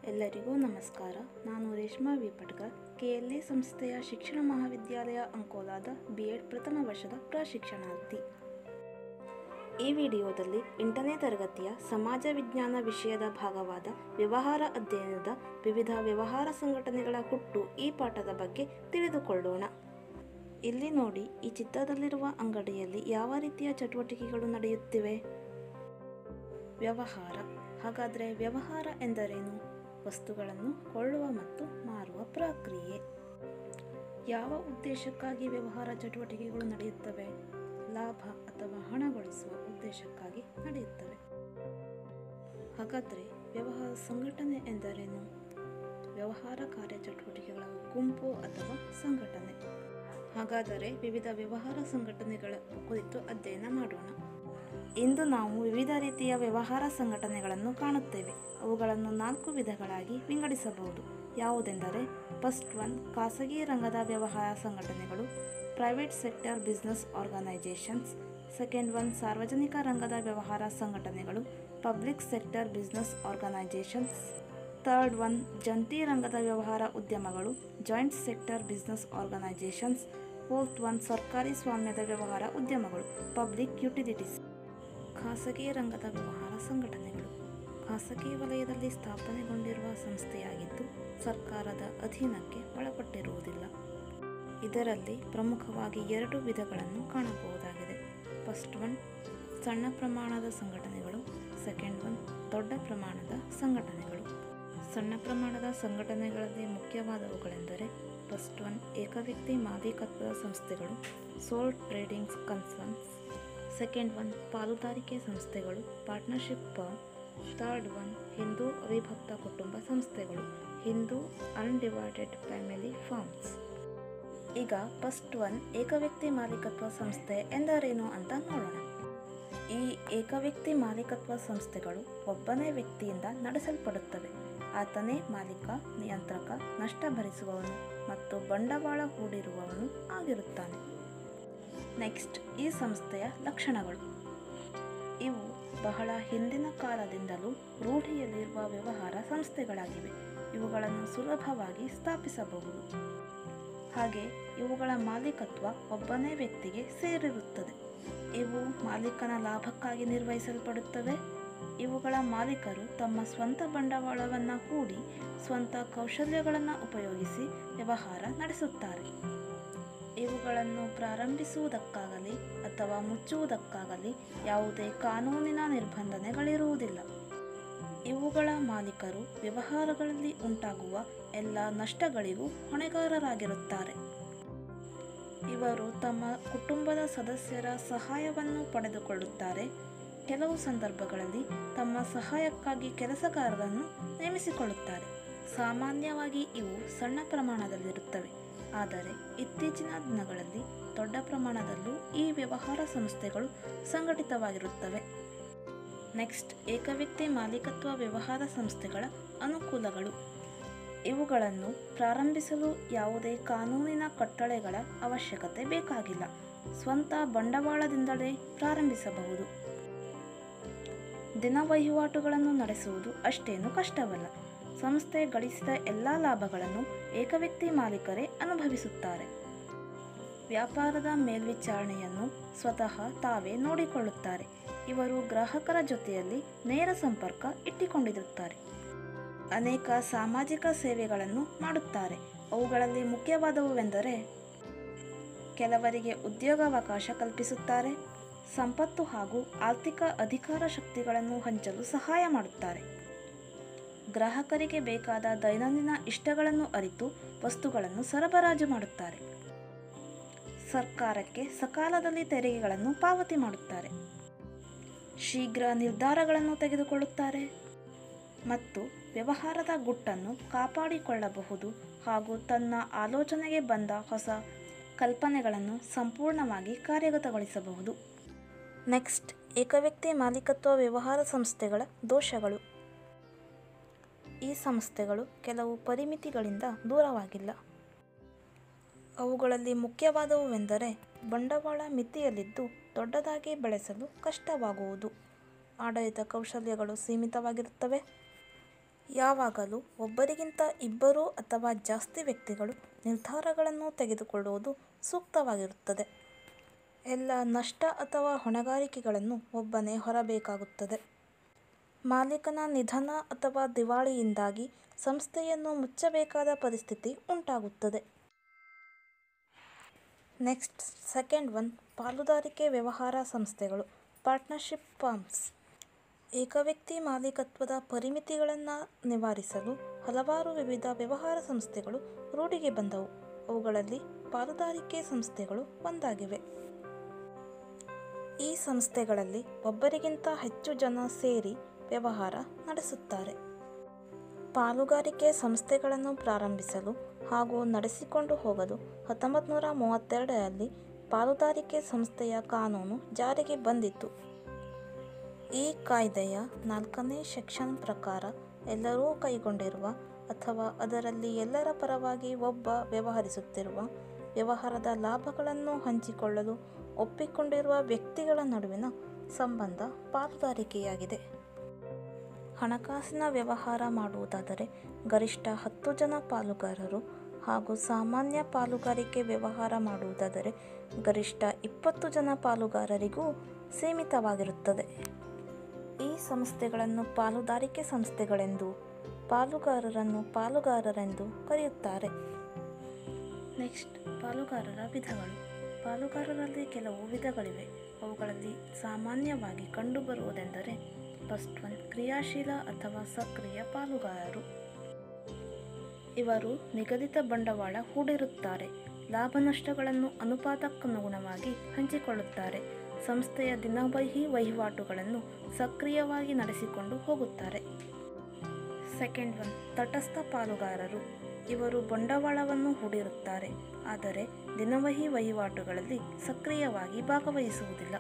ಎಲ್ಲರಿಗೂ ನಮಸ್ಕಾರ ನಾನು ರೇಷ್ಮಾ ವಿ ಪಟ್ಕರ್ ಕೆಎಲ್ಎ ಸಂಸ್ಥೆಯ ಶಿಕ್ಷಣ ಮಹಾವಿದ್ಯಾಲಯ ಅಂಕೋಲಾದ ಬಿ ಎಡ್ ಪ್ರಥಮ ವರ್ಷದ ಪ್ರಶಿಕ್ಷಣಾರ್ಥಿ ಈ ವಿಡಿಯೋದಲ್ಲಿ ಎಂಟನೇ ತರಗತಿಯ ಸಮಾಜ ವಿಜ್ಞಾನ ವಿಷಯದ ಭಾಗವಾದ ವ್ಯವಹಾರ ಅಧ್ಯಯನದ ವಿವಿಧ ವ್ಯವಹಾರ ಸಂಘಟನೆಗಳ ಹುಟ್ಟು ಈ ಪಾಠದ ಬಗ್ಗೆ ತಿಳಿದುಕೊಳ್ಳೋಣ ಇಲ್ಲಿ ನೋಡಿ ಈ ಚಿತ್ರದಲ್ಲಿರುವ ಅಂಗಡಿಯಲ್ಲಿ ಯಾವ ರೀತಿಯ ಚಟುವಟಿಕೆಗಳು ನಡೆಯುತ್ತಿವೆ ವ್ಯವಹಾರ ಹಾಗಾದರೆ ವ್ಯವಹಾರ ಎಂದರೇನು ವಸ್ತುಗಳನ್ನು ಕೊಳ್ಳುವ ಮತ್ತು ಮಾರುವ ಪ್ರಕ್ರಿಯೆ ಯಾವ ಉದ್ದೇಶಕ್ಕಾಗಿ ವ್ಯವಹಾರ ಚಟುವಟಿಕೆಗಳು ನಡೆಯುತ್ತವೆ ಲಾಭ ಅಥವಾ ಹಣ ಗಳಿಸುವ ಉದ್ದೇಶಕ್ಕಾಗಿ ನಡೆಯುತ್ತವೆ ಹಾಗಾದರೆ ವ್ಯವಹಾರ ಸಂಘಟನೆ ಎಂದರೇನು ವ್ಯವಹಾರ ಕಾರ್ಯಚಟುವಟಿಕೆಗಳ ಗುಂಪು ಅಥವಾ ಸಂಘಟನೆ ಹಾಗಾದರೆ ವಿವಿಧ ವ್ಯವಹಾರ ಸಂಘಟನೆಗಳ ಕುರಿತು ಅಧ್ಯಯನ ಮಾಡೋಣ ಇಂದು ನಾವು ವಿವಿಧ ರೀತಿಯ ವ್ಯವಹಾರ ಸಂಘಟನೆಗಳನ್ನು ಕಾಣುತ್ತೇವೆ ಅವುಗಳನ್ನು ನಾಲ್ಕು ವಿಧಗಳಾಗಿ ವಿಂಗಡಿಸಬಹುದು ಯಾವುದೆಂದರೆ ಫಸ್ಟ್ ಒನ್ ಖಾಸಗಿ ರಂಗದ ವ್ಯವಹಾರ ಸಂಘಟನೆಗಳು private sector business organisations second one ಸಾರ್ವಜನಿಕ ರಂಗದ ವ್ಯವಹಾರ ಸಂಘಟನೆಗಳು public sector business organisations third one ಜಂಟಿ ರಂಗದ ವ್ಯವಹಾರ ಉದ್ಯಮಗಳು joint sector business organisations fourth one ಸರ್ಕಾರಿ ಸ್ವಾಮ್ಯದ ವ್ಯವಹಾರ ಉದ್ಯಮಗಳು ಪಬ್ಲಿಕ್ ಯುಟಿಲಿಟೀಸ್ ಖಾಸಗಿ ರಂಗದ ವ್ಯವಹಾರ ಸಂಘಟನೆಗಳು ಖಾಸಗಿ ವಲಯದಲ್ಲಿ ಸ್ಥಾಪನೆಗೊಂಡಿರುವ ಸಂಸ್ಥೆಯಾಗಿದ್ದು ಸರ್ಕಾರದ ಅಧೀನಕ್ಕೆ ಒಳಪಟ್ಟಿರುವುದಿಲ್ಲ ಇದರಲ್ಲಿ ಪ್ರಮುಖವಾಗಿ ಎರಡು ವಿಧಗಳನ್ನು ಕಾಣಬಹುದಾಗಿದೆ ಫಸ್ಟ್ ಒನ್ ಸಣ್ಣ ಪ್ರಮಾಣದ ಸಂಘಟನೆಗಳು ಸೆಕೆಂಡ್ ಒನ್ ದೊಡ್ಡ ಪ್ರಮಾಣದ ಸಂಘಟನೆಗಳು ಸಣ್ಣ ಪ್ರಮಾಣದ ಸಂಘಟನೆಗಳಲ್ಲಿ ಮುಖ್ಯವಾದವುಗಳೆಂದರೆ ಫಸ್ಟ್ ಒನ್ ಏಕವ್ಯಕ್ತಿ ಮಾಲೀಕತ್ವದ ಸಂಸ್ಥೆಗಳು sole tradings concerns second one ಪಾಲುದಾರಿಕೆ ಸಂಸ್ಥೆಗಳು partnership firm third one Hindu ಅವಿಭಕ್ತ ಕುಟುಂಬ ಸಂಸ್ಥೆಗಳು ಹಿಂದೂ ಅನ್ಡಿವೈಡೆಡ್ ಫ್ಯಾಮಿಲಿ ಫಾರ್ಮ್ಸ್ ಈಗ ಫಸ್ಟ್ ಒನ್ ಏಕವ್ಯಕ್ತಿ ಮಾಲೀಕತ್ವ ಸಂಸ್ಥೆ ಎಂದರೇನು ಅಂತ ನೋಡೋಣ ಈ ಏಕವ್ಯಕ್ತಿ ಮಾಲೀಕತ್ವ ಸಂಸ್ಥೆಗಳು ಒಬ್ಬನೇ ವ್ಯಕ್ತಿಯಿಂದ ನಡೆಸಲ್ಪಡುತ್ತವೆ ಆತನೇ ಮಾಲೀಕ ನಿಯಂತ್ರಕ ನಷ್ಟ ಭರಿಸುವವನು ಮತ್ತು ಬಂಡವಾಳ ಹೂಡಿರುವವನು ಆಗಿರುತ್ತಾನೆ ನೆಕ್ಸ್ಟ್ ಈ ಸಂಸ್ಥೆಯ ಲಕ್ಷಣಗಳು ಇವು ಬಹಳ ಹಿಂದಿನ ಕಾಲದಿಂದಲೂ ರೂಢಿಯಲ್ಲಿರುವ ವ್ಯವಹಾರ ಸಂಸ್ಥೆಗಳಾಗಿವೆ ಇವುಗಳನ್ನು ಸುಲಭವಾಗಿ ಸ್ಥಾಪಿಸಬಹುದು ಹಾಗೆ ಇವುಗಳ ಮಾಲೀಕತ್ವ ಒಬ್ಬನೇ ವ್ಯಕ್ತಿಗೆ ಸೇರಿರುತ್ತದೆ ಇವು ಮಾಲೀಕನ ಲಾಭಕ್ಕಾಗಿ ನಿರ್ವಹಿಸಲ್ಪಡುತ್ತವೆ ಇವುಗಳ ಮಾಲೀಕರು ತಮ್ಮ ಸ್ವಂತ ಬಂಡವಾಳವನ್ನು ಹೂಡಿ ಸ್ವಂತ ಕೌಶಲ್ಯಗಳನ್ನು ಉಪಯೋಗಿಸಿ ವ್ಯವಹಾರ ನಡೆಸುತ್ತಾರೆ ಇವುಗಳನ್ನು ಪ್ರಾರಂಭಿಸುವುದಕ್ಕಾಗಲಿ ಅಥವಾ ಮುಚ್ಚುವುದಕ್ಕಾಗಲಿ ಯಾವುದೇ ಕಾನೂನಿನ ನಿರ್ಬಂಧನೆಗಳಿರುವುದಿಲ್ಲ ಇವುಗಳ ಮಾಲೀಕರು ವ್ಯವಹಾರಗಳಲ್ಲಿ ಉಂಟಾಗುವ ಎಲ್ಲ ನಷ್ಟಗಳಿಗೂ ಹೊಣೆಗಾರರಾಗಿರುತ್ತಾರೆ ಇವರು ತಮ್ಮ ಕುಟುಂಬದ ಸದಸ್ಯರ ಸಹಾಯವನ್ನು ಪಡೆದುಕೊಳ್ಳುತ್ತಾರೆ ಕೆಲವು ಸಂದರ್ಭಗಳಲ್ಲಿ ತಮ್ಮ ಸಹಾಯಕ್ಕಾಗಿ ಕೆಲಸಗಾರರನ್ನು ನೇಮಿಸಿಕೊಳ್ಳುತ್ತಾರೆ ಸಾಮಾನ್ಯವಾಗಿ ಇವು ಸಣ್ಣ ಪ್ರಮಾಣದಲ್ಲಿರುತ್ತವೆ ಆದರೆ ಇತ್ತೀಚಿನ ದಿನಗಳಲ್ಲಿ ದೊಡ್ಡ ಪ್ರಮಾಣದಲ್ಲೂ ಈ ವ್ಯವಹಾರ ಸಂಸ್ಥೆಗಳು ಸಂಘಟಿತವಾಗಿರುತ್ತವೆ ನೆಕ್ಸ್ಟ್ ಏಕವ್ಯಕ್ತಿ ಮಾಲೀಕತ್ವ ವ್ಯವಹಾರ ಸಂಸ್ಥೆಗಳ ಅನುಕೂಲಗಳು ಇವುಗಳನ್ನು ಪ್ರಾರಂಭಿಸಲು ಯಾವುದೇ ಕಾನೂನಿನ ಕಟ್ಟಳೆಗಳ ಅವಶ್ಯಕತೆ ಬೇಕಾಗಿಲ್ಲ ಸ್ವಂತ ಬಂಡವಾಳದಿಂದಲೇ ಪ್ರಾರಂಭಿಸಬಹುದು ದಿನ ವಹಿವಾಟುಗಳನ್ನು ನಡೆಸುವುದು ಅಷ್ಟೇನು ಕಷ್ಟವಲ್ಲ ಸಂಸ್ಥೆ ಗಳಿಸಿದ ಎಲ್ಲ ಲಾಭಗಳನ್ನು ಏಕವ್ಯಕ್ತಿ ಮಾಲೀಕರೇ ಅನುಭವಿಸುತ್ತಾರೆ ವ್ಯಾಪಾರದ ಮೇಲ್ವಿಚಾರಣೆಯನ್ನು ಸ್ವತಃ ತಾವೇ ನೋಡಿಕೊಳ್ಳುತ್ತಾರೆ ಇವರು ಗ್ರಾಹಕರ ಜೊತೆಯಲ್ಲಿ ನೇರ ಸಂಪರ್ಕ ಇಟ್ಟುಕೊಂಡಿರುತ್ತಾರೆ ಅನೇಕ ಸಾಮಾಜಿಕ ಸೇವೆಗಳನ್ನು ಮಾಡುತ್ತಾರೆ ಅವುಗಳಲ್ಲಿ ಮುಖ್ಯವಾದವುವೆಂದರೆ ಕೆಲವರಿಗೆ ಉದ್ಯೋಗಾವಕಾಶ ಕಲ್ಪಿಸುತ್ತಾರೆ ಸಂಪತ್ತು ಹಾಗೂ ಆರ್ಥಿಕ ಅಧಿಕಾರ ಶಕ್ತಿಗಳನ್ನು ಹಂಚಲು ಸಹಾಯ ಮಾಡುತ್ತಾರೆ ಗ್ರಾಹಕರಿಗೆ ಬೇಕಾದ ದೈನಂದಿನ ಇಷ್ಟಗಳನ್ನು ಅರಿತು ವಸ್ತುಗಳನ್ನು ಸರಬರಾಜು ಮಾಡುತ್ತಾರೆ ಸರ್ಕಾರಕ್ಕೆ ಸಕಾಲದಲ್ಲಿ ತೆರಿಗೆಗಳನ್ನು ಪಾವತಿ ಮಾಡುತ್ತಾರೆ ಶೀಘ್ರ ನಿರ್ಧಾರಗಳನ್ನು ತೆಗೆದುಕೊಳ್ಳುತ್ತಾರೆ ಮತ್ತು ವ್ಯವಹಾರದ ಗುಟ್ಟನ್ನು ಕಾಪಾಡಿಕೊಳ್ಳಬಹುದು ಹಾಗೂ ತನ್ನ ಆಲೋಚನೆಗೆ ಬಂದ ಹೊಸ ಕಲ್ಪನೆಗಳನ್ನು ಸಂಪೂರ್ಣವಾಗಿ ಕಾರ್ಯಗತಗೊಳಿಸಬಹುದು ನೆಕ್ಸ್ಟ್ ಏಕವ್ಯಕ್ತಿ ಮಾಲೀಕತ್ವ ವ್ಯವಹಾರ ಸಂಸ್ಥೆಗಳ ದೋಷಗಳು ಈ ಸಂಸ್ಥೆಗಳು ಕೆಲವು ಪರಿಮಿತಿಗಳಿಂದ ದೂರವಾಗಿಲ್ಲ ಅವುಗಳಲ್ಲಿ ಮುಖ್ಯವಾದವುವೆಂದರೆ ಬಂಡವಾಳ ಮಿತಿಯಲ್ಲಿದ್ದು ದೊಡ್ಡದಾಗಿ ಬೆಳೆಸಲು ಕಷ್ಟವಾಗುವುದು ಆಡಳಿತ ಕೌಶಲ್ಯಗಳು ಸೀಮಿತವಾಗಿರುತ್ತವೆ ಯಾವಾಗಲೂ ಒಬ್ಬರಿಗಿಂತ ಇಬ್ಬರು ಅಥವಾ ಜಾಸ್ತಿ ವ್ಯಕ್ತಿಗಳು ನಿರ್ಧಾರಗಳನ್ನು ತೆಗೆದುಕೊಳ್ಳುವುದು ಸೂಕ್ತವಾಗಿರುತ್ತದೆ ಎಲ್ಲ ನಷ್ಟ ಅಥವಾ ಹೊಣೆಗಾರಿಕೆಗಳನ್ನು ಒಬ್ಬನೇ ಹೊರಬೇಕಾಗುತ್ತದೆ ಮಾಲೀಕನ ನಿಧನ ಅಥವಾ ದಿವಾಳಿಯಿಂದಾಗಿ ಸಂಸ್ಥೆಯನ್ನು ಮುಚ್ಚಬೇಕಾದ ಪರಿಸ್ಥಿತಿ ಉಂಟಾಗುತ್ತದೆ ನೆಕ್ಸ್ಟ್ ಸೆಕೆಂಡ್ ಒನ್ ಪಾಲುದಾರಿಕೆ ವ್ಯವಹಾರ ಸಂಸ್ಥೆಗಳು ಪಾರ್ಟ್ನರ್ಶಿಪ್ ಫಾರ್ಮ್ಸ್ ಏಕವ್ಯಕ್ತಿ ಮಾಲೀಕತ್ವದ ಪರಿಮಿತಿಗಳನ್ನು ನಿವಾರಿಸಲು ಹಲವಾರು ವಿವಿಧ ವ್ಯವಹಾರ ಸಂಸ್ಥೆಗಳು ರೂಢಿಗೆ ಬಂದವು ಅವುಗಳಲ್ಲಿ ಪಾಲುದಾರಿಕೆ ಸಂಸ್ಥೆಗಳು ಒಂದಾಗಿವೆ ಈ ಸಂಸ್ಥೆಗಳಲ್ಲಿ ಒಬ್ಬರಿಗಿಂತ ಹೆಚ್ಚು ಜನ ಸೇರಿ ವ್ಯವಹಾರ ನಡೆಸುತ್ತಾರೆ ಪಾಲುಗಾರಿಕೆ ಸಂಸ್ಥೆಗಳನ್ನು ಪ್ರಾರಂಭಿಸಲು ಹಾಗೂ ನಡೆಸಿಕೊಂಡು ಹೋಗಲು ಹತ್ತೊಂಬತ್ತು ನೂರ ಮೂವತ್ತೆರಡರಲ್ಲಿ ಪಾಲುದಾರಿಕೆ ಸಂಸ್ಥೆಯ ಕಾನೂನು ಜಾರಿಗೆ ಬಂದಿತು ಈ ಕಾಯ್ದೆಯ ನಾಲ್ಕನೇ ಸೆಕ್ಷನ್ ಪ್ರಕಾರ ಎಲ್ಲರೂ ಕೈಗೊಂಡಿರುವ ಅಥವಾ ಅದರಲ್ಲಿ ಎಲ್ಲರ ಪರವಾಗಿ ಒಬ್ಬ ವ್ಯವಹರಿಸುತ್ತಿರುವ ವ್ಯವಹಾರದ ಲಾಭಗಳನ್ನು ಹಂಚಿಕೊಳ್ಳಲು ಒಪ್ಪಿಕೊಂಡಿರುವ ವ್ಯಕ್ತಿಗಳ ನಡುವಿನ ಸಂಬಂಧ ಪಾಲುದಾರಿಕೆಯಾಗಿದೆ ಹಣಕಾಸಿನ ವ್ಯವಹಾರ ಮಾಡುವುದಾದರೆ ಗರಿಷ್ಠ ಹತ್ತು ಜನ ಪಾಲುಗಾರರು ಹಾಗೂ ಸಾಮಾನ್ಯ ಪಾಲುಗಾರಿಕೆ ವ್ಯವಹಾರ ಮಾಡುವುದಾದರೆ ಗರಿಷ್ಠ ಇಪ್ಪತ್ತು ಜನ ಪಾಲುಗಾರರಿಗೂ ಸೀಮಿತವಾಗಿರುತ್ತದೆ ಈ ಸಂಸ್ಥೆಗಳನ್ನು ಪಾಲುದಾರಿಕೆ ಸಂಸ್ಥೆಗಳೆಂದು ಪಾಲುಗಾರರನ್ನು ಪಾಲುಗಾರರೆಂದು ಕರೆಯುತ್ತಾರೆ ನೆಕ್ಸ್ಟ್ ಪಾಲುಗಾರರ ವಿಧಗಳು ಪಾಲುಗಾರರಲ್ಲಿ ಕೆಲವು ವಿಧಗಳಿವೆ ಅವುಗಳಲ್ಲಿ ಸಾಮಾನ್ಯವಾಗಿ ಕಂಡುಬರುವುದೆಂದರೆ ಫಸ್ಟ್ ಒನ್ ಕ್ರಿಯಾಶೀಲ ಅಥವಾ ಸಕ್ರಿಯ ಪಾಲುಗಾರರು ಇವರು ನಿಗದಿತ ಬಂಡವಾಳ ಹೂಡಿರುತ್ತಾರೆ ಲಾಭ ನಷ್ಟಗಳನ್ನು ಅನುಪಾತಕ್ಕನುಗುಣವಾಗಿ ಹಂಚಿಕೊಳ್ಳುತ್ತಾರೆ ಸಂಸ್ಥೆಯ ದಿನವಹಿ ವಹಿವಾಟುಗಳನ್ನು ಸಕ್ರಿಯವಾಗಿ ನಡೆಸಿಕೊಂಡು ಹೋಗುತ್ತಾರೆ ಸೆಕೆಂಡ್ ಒನ್ ತಟಸ್ಥ ಪಾಲುಗಾರರು ಇವರು ಬಂಡವಾಳವನ್ನು ಹೂಡಿರುತ್ತಾರೆ ಆದರೆ ದಿನವಹಿ ವಹಿವಾಟುಗಳಲ್ಲಿ ಸಕ್ರಿಯವಾಗಿ ಭಾಗವಹಿಸುವುದಿಲ್ಲ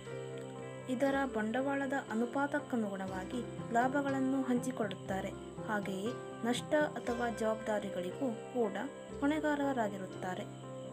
ಇದರ ಬಂಡವಾಳದ ಅನುಪಾತಕ್ಕನುಗುಣವಾಗಿ ಲಾಭಗಳನ್ನು ಹಂಚಿಕೊಳ್ಳುತ್ತಾರೆ ಹಾಗೆಯೇ ನಷ್ಟ ಅಥವಾ ಜವಾಬ್ದಾರಿಗಳಿಗೂ ಕೂಡ ಹೊಣೆಗಾರರಾಗಿರುತ್ತಾರೆ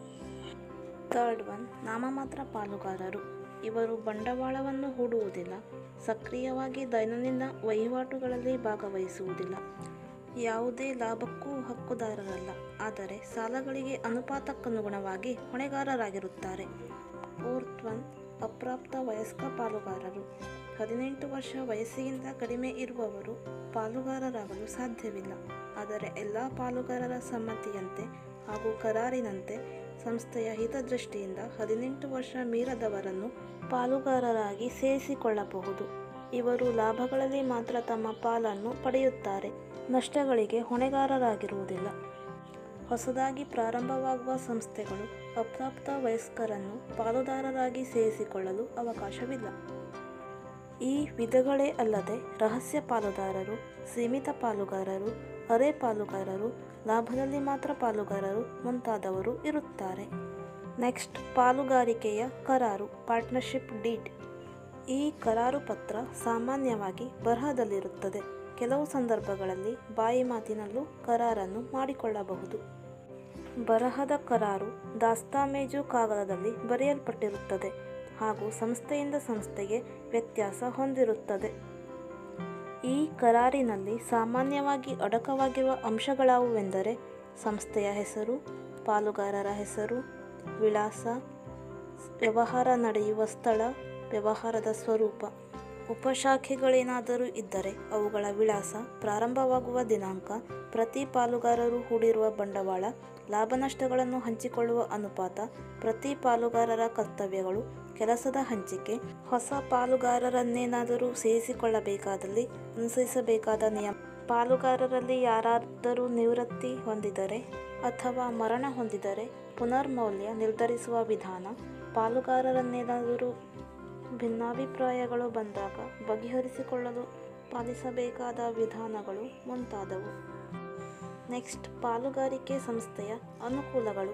ಥರ್ಡ್ ಒನ್ ನಾಮಮಾತ್ರ ಪಾಲುಗಾರರು ಇವರು ಬಂಡವಾಳವನ್ನು ಹೂಡುವುದಿಲ್ಲ ಸಕ್ರಿಯವಾಗಿ ದೈನಂದಿನ ವಹಿವಾಟುಗಳಲ್ಲಿ ಭಾಗವಹಿಸುವುದಿಲ್ಲ ಯಾವುದೇ ಲಾಭಕ್ಕೂ ಹಕ್ಕುದಾರರಲ್ಲ ಆದರೆ ಸಾಲಗಳಿಗೆ ಅನುಪಾತಕ್ಕನುಗುಣವಾಗಿ ಹೊಣೆಗಾರರಾಗಿರುತ್ತಾರೆ ಫೋರ್ತ್ ಒನ್ ಅಪ್ರಾಪ್ತ ವಯಸ್ಕ ಪಾಲುಗಾರರು ಹದಿನೆಂಟು ವರ್ಷ ವಯಸ್ಸಿಗಿಂತ ಕಡಿಮೆ ಇರುವವರು ಪಾಲುಗಾರರಾಗಲು ಸಾಧ್ಯವಿಲ್ಲ ಆದರೆ ಎಲ್ಲ ಪಾಲುಗಾರರ ಸಮ್ಮತಿಯಂತೆ ಹಾಗೂ ಕರಾರಿನಂತೆ ಸಂಸ್ಥೆಯ ಹಿತದೃಷ್ಟಿಯಿಂದ ಹದಿನೆಂಟು ವರ್ಷ ಮೀರದವರನ್ನು ಪಾಲುಗಾರರಾಗಿ ಸೇರಿಸಿಕೊಳ್ಳಬಹುದು ಇವರು ಲಾಭಗಳಲ್ಲಿ ಮಾತ್ರ ತಮ್ಮ ಪಾಲನ್ನು ಪಡೆಯುತ್ತಾರೆ ನಷ್ಟಗಳಿಗೆ ಹೊಣೆಗಾರರಾಗಿರುವುದಿಲ್ಲ ಹೊಸದಾಗಿ ಪ್ರಾರಂಭವಾಗುವ ಸಂಸ್ಥೆಗಳು ಅಪ್ರಾಪ್ತ ವಯಸ್ಕರನ್ನು ಪಾಲುದಾರರಾಗಿ ಸೇರಿಸಿಕೊಳ್ಳಲು ಅವಕಾಶವಿಲ್ಲ ಈ ವಿಧಗಳೇ ಅಲ್ಲದೆ ರಹಸ್ಯ ಪಾಲುದಾರರು ಸೀಮಿತ ಪಾಲುಗಾರರು ಅರೆ ಪಾಲುಗಾರರು ಲಾಭದಲ್ಲಿ ಮಾತ್ರ ಪಾಲುಗಾರರು ಮುಂತಾದವರು ಇರುತ್ತಾರೆ ನೆಕ್ಸ್ಟ್ ಪಾಲುಗಾರಿಕೆಯ ಕರಾರು ಪಾರ್ಟ್ನರ್ಶಿಪ್ ಡೀಡ್ ಈ ಕರಾರು ಪತ್ರ ಸಾಮಾನ್ಯವಾಗಿ ಬರಹದಲ್ಲಿರುತ್ತದೆ ಕೆಲವು ಸಂದರ್ಭಗಳಲ್ಲಿ ಬಾಯಿ ಮಾತಿನಲ್ಲೂ ಕರಾರನ್ನು ಮಾಡಿಕೊಳ್ಳಬಹುದು ಬರಹದ ಕರಾರು ದಾಸ್ತಾಮೇಜು ಕಾಗದದಲ್ಲಿ ಬರೆಯಲ್ಪಟ್ಟಿರುತ್ತದೆ ಹಾಗೂ ಸಂಸ್ಥೆಯಿಂದ ಸಂಸ್ಥೆಗೆ ವ್ಯತ್ಯಾಸ ಹೊಂದಿರುತ್ತದೆ ಈ ಕರಾರಿನಲ್ಲಿ ಸಾಮಾನ್ಯವಾಗಿ ಅಡಕವಾಗಿರುವ ಅಂಶಗಳಾವುವೆಂದರೆ ಸಂಸ್ಥೆಯ ಹೆಸರು ಪಾಲುಗಾರರ ಹೆಸರು ವಿಳಾಸ ವ್ಯವಹಾರ ನಡೆಯುವ ಸ್ಥಳ ವ್ಯವಹಾರದ ಸ್ವರೂಪ ಉಪಶಾಖೆಗಳೇನಾದರೂ ಇದ್ದರೆ ಅವುಗಳ ವಿಳಾಸ ಪ್ರಾರಂಭವಾಗುವ ದಿನಾಂಕ ಪ್ರತಿ ಪಾಲುಗಾರರು ಹೂಡಿರುವ ಬಂಡವಾಳ ಲಾಭ ನಷ್ಟಗಳನ್ನು ಹಂಚಿಕೊಳ್ಳುವ ಅನುಪಾತ ಪ್ರತಿ ಪಾಲುಗಾರರ ಕರ್ತವ್ಯಗಳು ಕೆಲಸದ ಹಂಚಿಕೆ ಹೊಸ ಪಾಲುಗಾರರನ್ನೇನಾದರೂ ಸೇರಿಸಿಕೊಳ್ಳಬೇಕಾದಲ್ಲಿ ಅನುಸರಿಸಬೇಕಾದ ನಿಯಮ ಪಾಲುಗಾರರಲ್ಲಿ ಯಾರಾದರೂ ನಿವೃತ್ತಿ ಹೊಂದಿದರೆ ಅಥವಾ ಮರಣ ಹೊಂದಿದರೆ ಪುನರ್ಮೌಲ್ಯ ನಿರ್ಧರಿಸುವ ವಿಧಾನ ಪಾಲುಗಾರರನ್ನೇನಾದರೂ ಭಿನ್ನಾಭಿಪ್ರಾಯಗಳು ಬಂದಾಗ ಬಗೆಹರಿಸಿಕೊಳ್ಳಲು ಪಾಲಿಸಬೇಕಾದ ವಿಧಾನಗಳು ಮುಂತಾದವು ನೆಕ್ಸ್ಟ್ ಪಾಲುಗಾರಿಕೆ ಸಂಸ್ಥೆಯ ಅನುಕೂಲಗಳು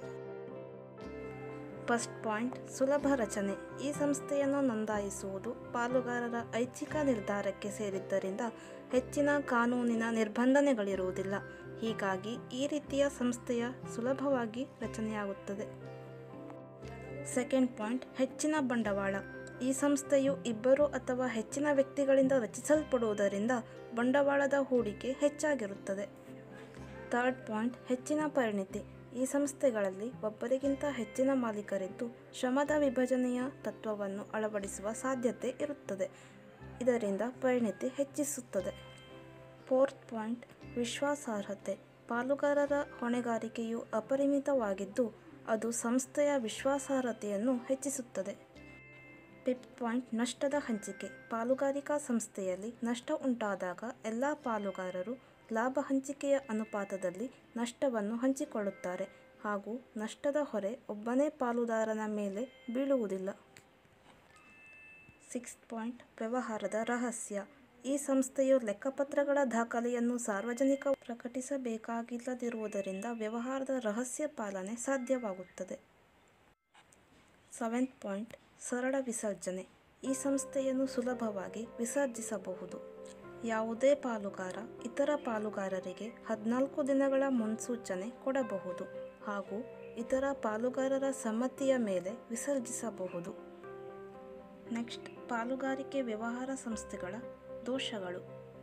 ಫಸ್ಟ್ ಪಾಯಿಂಟ್ ಸುಲಭ ರಚನೆ ಈ ಸಂಸ್ಥೆಯನ್ನು ನೋಂದಾಯಿಸುವುದು ಪಾಲುಗಾರರ ಐಚ್ಛಿಕ ನಿರ್ಧಾರಕ್ಕೆ ಸೇರಿದ್ದರಿಂದ ಹೆಚ್ಚಿನ ಕಾನೂನಿನ ನಿರ್ಬಂಧನೆಗಳಿರುವುದಿಲ್ಲ ಹೀಗಾಗಿ ಈ ರೀತಿಯ ಸಂಸ್ಥೆಯ ಸುಲಭವಾಗಿ ರಚನೆಯಾಗುತ್ತದೆ ಸೆಕೆಂಡ್ ಪಾಯಿಂಟ್ ಹೆಚ್ಚಿನ ಬಂಡವಾಳ ಈ ಸಂಸ್ಥೆಯು ಇಬ್ಬರು ಅಥವಾ ಹೆಚ್ಚಿನ ವ್ಯಕ್ತಿಗಳಿಂದ ರಚಿಸಲ್ಪಡುವುದರಿಂದ ಬಂಡವಾಳದ ಹೂಡಿಕೆ ಹೆಚ್ಚಾಗಿರುತ್ತದೆ ಥರ್ಡ್ ಪಾಯಿಂಟ್ ಹೆಚ್ಚಿನ ಪರಿಣಿತಿ ಈ ಸಂಸ್ಥೆಗಳಲ್ಲಿ ಒಬ್ಬರಿಗಿಂತ ಹೆಚ್ಚಿನ ಮಾಲೀಕರಿದ್ದು ಶ್ರಮದ ವಿಭಜನೆಯ ತತ್ವವನ್ನು ಅಳವಡಿಸುವ ಸಾಧ್ಯತೆ ಇರುತ್ತದೆ ಇದರಿಂದ ಪರಿಣಿತಿ ಹೆಚ್ಚಿಸುತ್ತದೆ ಫೋರ್ತ್ ಪಾಯಿಂಟ್ ವಿಶ್ವಾಸಾರ್ಹತೆ ಪಾಲುಗಾರರ ಹೊಣೆಗಾರಿಕೆಯು ಅಪರಿಮಿತವಾಗಿದ್ದು ಅದು ಸಂಸ್ಥೆಯ ವಿಶ್ವಾಸಾರ್ಹತೆಯನ್ನು ಹೆಚ್ಚಿಸುತ್ತದೆ ಫಿಫ್ತ್ ಪಾಯಿಂಟ್ ನಷ್ಟದ ಹಂಚಿಕೆ ಪಾಲುಗಾರಿಕಾ ಸಂಸ್ಥೆಯಲ್ಲಿ ನಷ್ಟ ಉಂಟಾದಾಗ ಎಲ್ಲ ಪಾಲುಗಾರರು ಲಾಭ ಹಂಚಿಕೆಯ ಅನುಪಾತದಲ್ಲಿ ನಷ್ಟವನ್ನು ಹಂಚಿಕೊಳ್ಳುತ್ತಾರೆ ಹಾಗೂ ನಷ್ಟದ ಹೊರೆ ಒಬ್ಬನೇ ಪಾಲುದಾರನ ಮೇಲೆ ಬೀಳುವುದಿಲ್ಲ ಸಿಕ್ಸ್ತ್ ಪಾಯಿಂಟ್ ವ್ಯವಹಾರದ ರಹಸ್ಯ ಈ ಸಂಸ್ಥೆಯು ಲೆಕ್ಕಪತ್ರಗಳ ದಾಖಲೆಯನ್ನು ಸಾರ್ವಜನಿಕ ಪ್ರಕಟಿಸಬೇಕಾಗಿಲ್ಲದಿರುವುದರಿಂದ ವ್ಯವಹಾರದ ರಹಸ್ಯ ಪಾಲನೆ ಸಾಧ್ಯವಾಗುತ್ತದೆ ಸೆವೆಂತ್ ಪಾಯಿಂಟ್ ಸರಳ ವಿಸರ್ಜನೆ ಈ ಸಂಸ್ಥೆಯನ್ನು ಸುಲಭವಾಗಿ ವಿಸರ್ಜಿಸಬಹುದು ಯಾವುದೇ ಪಾಲುಗಾರ ಇತರ ಪಾಲುಗಾರರಿಗೆ ಹದಿನಾಲ್ಕು ದಿನಗಳ ಮುನ್ಸೂಚನೆ ಕೊಡಬಹುದು ಹಾಗೂ ಇತರ ಪಾಲುಗಾರರ ಸಮ್ಮತಿಯ ಮೇಲೆ ವಿಸರ್ಜಿಸಬಹುದು ನೆಕ್ಸ್ಟ್ ಪಾಲುಗಾರಿಕೆ ವ್ಯವಹಾರ ಸಂಸ್ಥೆಗಳ ದೋಷಗಳು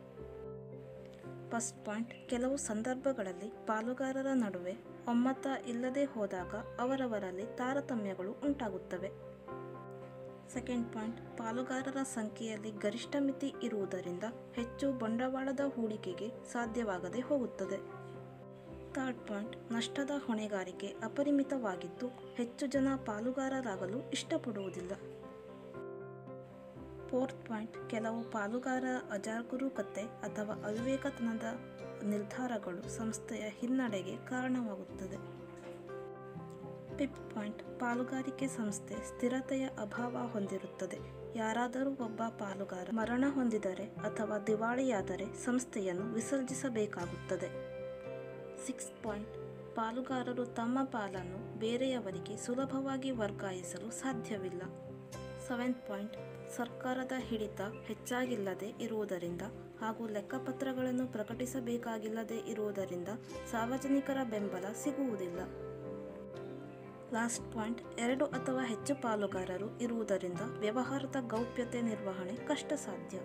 ಫಸ್ಟ್ ಪಾಯಿಂಟ್ ಕೆಲವು ಸಂದರ್ಭಗಳಲ್ಲಿ ಪಾಲುಗಾರರ ನಡುವೆ ಒಮ್ಮತ ಇಲ್ಲದೆ ಹೋದಾಗ ಅವರವರಲ್ಲಿ ತಾರತಮ್ಯಗಳು ಉಂಟಾಗುತ್ತವೆ ಸೆಕೆಂಡ್ ಪಾಯಿಂಟ್ ಪಾಲುಗಾರರ ಸಂಖ್ಯೆಯಲ್ಲಿ ಗರಿಷ್ಠ ಮಿತಿ ಇರುವುದರಿಂದ ಹೆಚ್ಚು ಬಂಡವಾಳದ ಹೂಡಿಕೆಗೆ ಸಾಧ್ಯವಾಗದೆ ಹೋಗುತ್ತದೆ ಥರ್ಡ್ ಪಾಯಿಂಟ್ ನಷ್ಟದ ಹೊಣೆಗಾರಿಕೆ ಅಪರಿಮಿತವಾಗಿದ್ದು ಹೆಚ್ಚು ಜನ ಪಾಲುಗಾರರಾಗಲು ಇಷ್ಟಪಡುವುದಿಲ್ಲ ಫೋರ್ತ್ ಪಾಯಿಂಟ್ ಕೆಲವು ಪಾಲುಗಾರ ಅಜಾಗರೂಕತೆ ಅಥವಾ ಅವಿವೇಕತನದ ನಿರ್ಧಾರಗಳು ಸಂಸ್ಥೆಯ ಹಿನ್ನಡೆಗೆ ಕಾರಣವಾಗುತ್ತದೆ ಫಿಫ್ತ್ ಪಾಯಿಂಟ್ ಪಾಲುಗಾರಿಕೆ ಸಂಸ್ಥೆ ಸ್ಥಿರತೆಯ ಅಭಾವ ಹೊಂದಿರುತ್ತದೆ ಯಾರಾದರೂ ಒಬ್ಬ ಪಾಲುಗಾರ ಮರಣ ಹೊಂದಿದರೆ ಅಥವಾ ದಿವಾಳಿಯಾದರೆ ಸಂಸ್ಥೆಯನ್ನು ವಿಸರ್ಜಿಸಬೇಕಾಗುತ್ತದೆ ಸಿಕ್ಸ್ ಪಾಯಿಂಟ್ ಪಾಲುಗಾರರು ತಮ್ಮ ಪಾಲನ್ನು ಬೇರೆಯವರಿಗೆ ಸುಲಭವಾಗಿ ವರ್ಗಾಯಿಸಲು ಸಾಧ್ಯವಿಲ್ಲ ಸೆವೆಂತ್ ಪಾಯಿಂಟ್ ಸರ್ಕಾರದ ಹಿಡಿತ ಹೆಚ್ಚಾಗಿಲ್ಲದೆ ಇರುವುದರಿಂದ ಹಾಗೂ ಲೆಕ್ಕಪತ್ರಗಳನ್ನು ಪ್ರಕಟಿಸಬೇಕಾಗಿಲ್ಲದೆ ಇರುವುದರಿಂದ ಸಾರ್ವಜನಿಕರ ಬೆಂಬಲ ಸಿಗುವುದಿಲ್ಲ ಲಾಸ್ಟ್ ಪಾಯಿಂಟ್ ಎರಡು ಅಥವಾ ಹೆಚ್ಚು ಪಾಲುಗಾರರು ಇರುವುದರಿಂದ ವ್ಯವಹಾರದ ಗೌಪ್ಯತೆ ನಿರ್ವಹಣೆ ಕಷ್ಟ ಸಾಧ್ಯ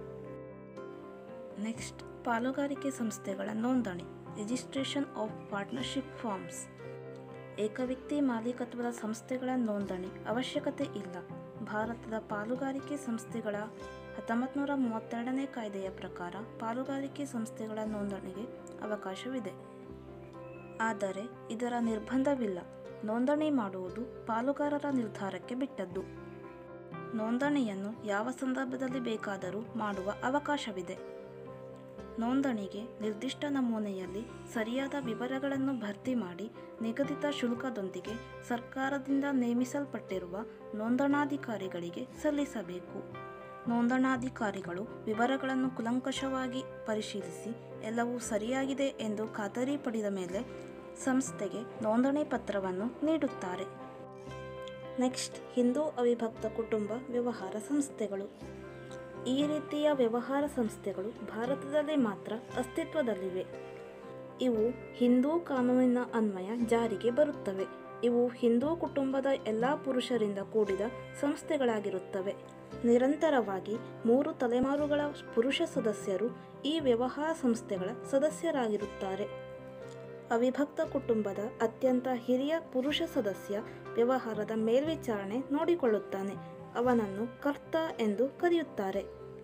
ನೆಕ್ಸ್ಟ್ ಪಾಲುಗಾರಿಕೆ ಸಂಸ್ಥೆಗಳ ನೋಂದಣಿ ರಿಜಿಸ್ಟ್ರೇಷನ್ ಆಫ್ ಪಾರ್ಟ್ನರ್ಶಿಪ್ ಫಾರ್ಮ್ಸ್ ಏಕವ್ಯಕ್ತಿ ಮಾಲೀಕತ್ವದ ಸಂಸ್ಥೆಗಳ ನೋಂದಣಿ ಅವಶ್ಯಕತೆ ಇಲ್ಲ ಭಾರತದ ಪಾಲುಗಾರಿಕೆ ಸಂಸ್ಥೆಗಳ ಹತ್ತೊಂಬತ್ತು ನೂರ ಮೂವತ್ತೆರಡನೇ ಕಾಯ್ದೆಯ ಪ್ರಕಾರ ಪಾಲುಗಾರಿಕೆ ಸಂಸ್ಥೆಗಳ ನೋಂದಣಿಗೆ ಅವಕಾಶವಿದೆ ಆದರೆ ಇದರ ನಿರ್ಬಂಧವಿಲ್ಲ ನೋಂದಣಿ ಮಾಡುವುದು ಪಾಲುಗಾರರ ನಿರ್ಧಾರಕ್ಕೆ ಬಿಟ್ಟದ್ದು ನೋಂದಣಿಯನ್ನು ಯಾವ ಸಂದರ್ಭದಲ್ಲಿ ಬೇಕಾದರೂ ಮಾಡುವ ಅವಕಾಶವಿದೆ ನೋಂದಣಿಗೆ ನಿರ್ದಿಷ್ಟ ನಮೂನೆಯಲ್ಲಿ ಸರಿಯಾದ ವಿವರಗಳನ್ನು ಭರ್ತಿ ಮಾಡಿ ನಿಗದಿತ ಶುಲ್ಕದೊಂದಿಗೆ ಸರ್ಕಾರದಿಂದ ನೇಮಿಸಲ್ಪಟ್ಟಿರುವ ನೋಂದಣಾಧಿಕಾರಿಗಳಿಗೆ ಸಲ್ಲಿಸಬೇಕು ನೋಂದಣಾಧಿಕಾರಿಗಳು ವಿವರಗಳನ್ನು ಕುಲಂಕಷವಾಗಿ ಪರಿಶೀಲಿಸಿ ಎಲ್ಲವೂ ಸರಿಯಾಗಿದೆ ಎಂದು ಖಾತರಿ ಪಡೆದ ಮೇಲೆ ಸಂಸ್ಥೆಗೆ ನೋಂದಣಿ ಪತ್ರವನ್ನು ನೀಡುತ್ತಾರೆ ನೆಕ್ಸ್ಟ್ ಹಿಂದೂ ಅವಿಭಕ್ತ ಕುಟುಂಬ ವ್ಯವಹಾರ ಸಂಸ್ಥೆಗಳು ಈ ರೀತಿಯ ವ್ಯವಹಾರ ಸಂಸ್ಥೆಗಳು ಭಾರತದಲ್ಲಿ ಮಾತ್ರ ಅಸ್ತಿತ್ವದಲ್ಲಿವೆ ಇವು ಹಿಂದೂ ಕಾನೂನಿನ ಅನ್ವಯ ಜಾರಿಗೆ ಬರುತ್ತವೆ ಇವು ಹಿಂದೂ ಕುಟುಂಬದ ಎಲ್ಲ ಪುರುಷರಿಂದ ಕೂಡಿದ ಸಂಸ್ಥೆಗಳಾಗಿರುತ್ತವೆ ನಿರಂತರವಾಗಿ ಮೂರು ತಲೆಮಾರುಗಳ ಪುರುಷ ಸದಸ್ಯರು ಈ ವ್ಯವಹಾರ ಸಂಸ್ಥೆಗಳ ಸದಸ್ಯರಾಗಿರುತ್ತಾರೆ ಅವಿಭಕ್ತ ಕುಟುಂಬದ ಅತ್ಯಂತ ಹಿರಿಯ ಪುರುಷ ಸದಸ್ಯ ವ್ಯವಹಾರದ ಮೇಲ್ವಿಚಾರಣೆ ನೋಡಿಕೊಳ್ಳುತ್ತಾನೆ ಅವನನ್ನು ಕರ್ತ ಎಂದು ಕರೆಯುತ್ತಾರೆ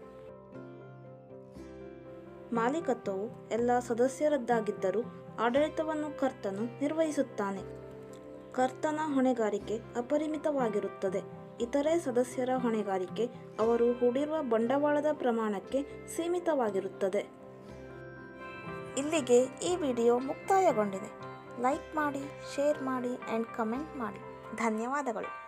ಮಾಲೀಕತ್ವವು ಎಲ್ಲ ಸದಸ್ಯರದ್ದಾಗಿದ್ದರೂ ಆಡಳಿತವನ್ನು ಕರ್ತನು ನಿರ್ವಹಿಸುತ್ತಾನೆ ಕರ್ತನ ಹೊಣೆಗಾರಿಕೆ ಅಪರಿಮಿತವಾಗಿರುತ್ತದೆ ಇತರೆ ಸದಸ್ಯರ ಹೊಣೆಗಾರಿಕೆ ಅವರು ಹೂಡಿರುವ ಬಂಡವಾಳದ ಪ್ರಮಾಣಕ್ಕೆ ಸೀಮಿತವಾಗಿರುತ್ತದೆ ಇಲ್ಲಿಗೆ ಈ ವಿಡಿಯೋ ಮುಕ್ತಾಯಗೊಂಡಿದೆ ಲೈಕ್ ಮಾಡಿ ಶೇರ್ ಮಾಡಿ ಆ್ಯಂಡ್ ಕಮೆಂಟ್ ಮಾಡಿ ಧನ್ಯವಾದಗಳು